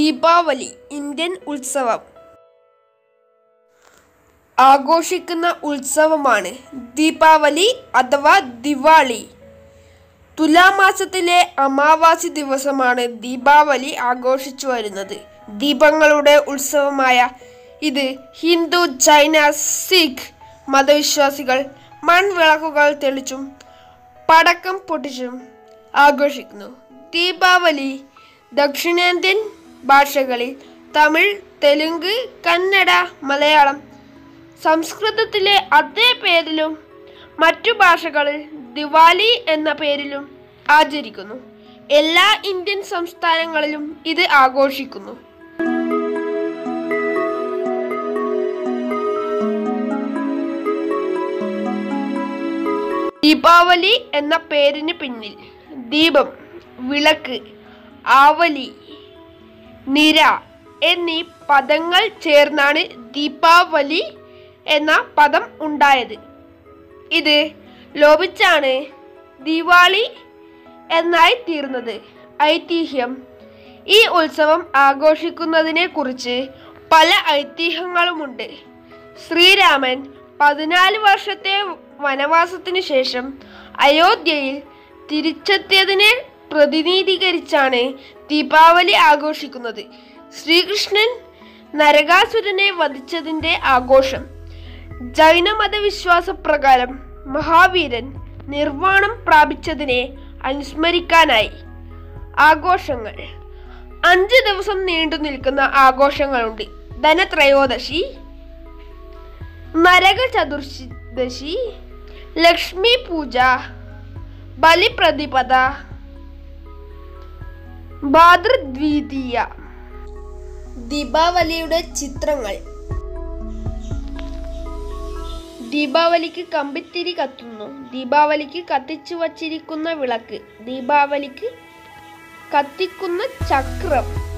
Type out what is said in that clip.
Deepavali Indian ഉത്സവം ആഘോഷിക്കുന്ന ഉത്സവമാണ് ദീപാവലി അഥവാ ദിവാളി തുലാമാസത്തിലെ അമാവാസി ദിവസമാണ് ദീപാവലി ആഘോഷിച്ചു വരുന്നത് ദീപങ്ങളുടെ ഉത്സവമായ ഇത് ഹിന്ദു ചൈന സിഖ് മതവിശ്വാസികൾ മൺവിളക്കുകൾ തെളിച്ചും പടക്കം പൊട്ടിച്ചും ആഘോഷിക്കുന്നു ദീപാവലി ദക്ഷിണേന്ത്യൻ ഭാഷകളിൽ തമിഴ് തെലുങ്ക് കന്നഡ മലയാളം സംസ്കൃതത്തിലെ അതേ പേരിലും മറ്റു ഭാഷകളിൽ ദിവാലി എന്ന പേരിലും ആചരിക്കുന്നു എല്ലാ ഇന്ത്യൻ സംസ്ഥാനങ്ങളിലും ഇത് ആഘോഷിക്കുന്നു ദീപാവലി എന്ന പേരിന് പിന്നിൽ ദീപം വിളക്ക് ആവലി നിര എന്നീ പദങ്ങൾ ചേർന്നാണ് ദീപാവലി എന്ന പദം ഉണ്ടായത് ഇത് ലോപിച്ചാണ് ദിവാളി എന്നായി തീർന്നത് ഐതിഹ്യം ഈ ഉത്സവം ആഘോഷിക്കുന്നതിനെ കുറിച്ച് പല ഐതിഹ്യങ്ങളുമുണ്ട് ശ്രീരാമൻ പതിനാല് വർഷത്തെ വനവാസത്തിനു ശേഷം അയോധ്യയിൽ തിരിച്ചെത്തിയതിനെ പ്രതിനിധീകരിച്ചാണ് ദീപാവലി ആഘോഷിക്കുന്നത് ശ്രീകൃഷ്ണൻ നരകാസുരനെ വധിച്ചതിൻ്റെ ആഘോഷം ജൈനമത വിശ്വാസപ്രകാരം മഹാവീരൻ നിർവ്വാണം പ്രാപിച്ചതിനെ അനുസ്മരിക്കാനായി ആഘോഷങ്ങൾ അഞ്ച് ദിവസം നീണ്ടു നിൽക്കുന്ന ആഘോഷങ്ങളുണ്ട് ധനത്രയോദശി നരക ചതുർദശി ലക്ഷ്മി പൂജ ബലിപ്രതിപദ ഭാതൃദ്വിതീയ ദീപാവലിയുടെ ചിത്രങ്ങൾ ദീപാവലിക്ക് കമ്പിത്തിരി കത്തുന്നു ദീപാവലിക്ക് കത്തിച്ചു വച്ചിരിക്കുന്ന വിളക്ക് ദീപാവലിക്ക് കത്തിക്കുന്ന ചക്രം